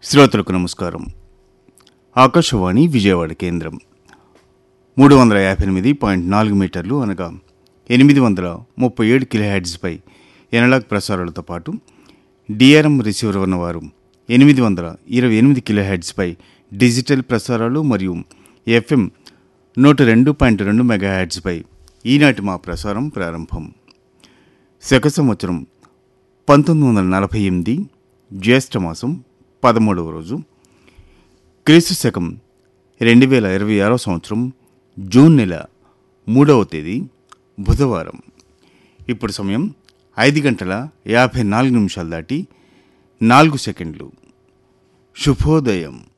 శ్రోతలకు నమస్కారం ఆకాశవాణి విజయవాడ కేంద్రం మూడు వందల యాభై ఎనిమిది పాయింట్ నాలుగు మీటర్లు అనగా ఎనిమిది వందల ముప్పై ఏడు కిలోహెడ్స్పై ఎనలాగ్ ప్రసారాలతో పాటు డిఆర్ఎం రిసీవర్ ఉన్నవారు ఎనిమిది వందల ఇరవై ఎనిమిది కిలోహెడ్స్పై డిజిటల్ ప్రసారాలు మరియు ఎఫ్ఎం నూట రెండు పాయింట్ రెండు మెగాహెడ్స్పై ఈనాటి మా ప్రసారం ప్రారంభం శక సంవత్సరం పంతొమ్మిది వందల నలభై ఎనిమిది జ్యేష్ఠ మాసం పదమూడవ రోజు క్రీస్తు శకం రెండు వేల ఇరవై ఆరో సంవత్సరం జూన్ నెల మూడవ తేదీ బుధవారం ఇప్పుడు సమయం ఐదు గంటల యాభై నాలుగు నిమిషాలు దాటి నాలుగు సెకండ్లు శుభోదయం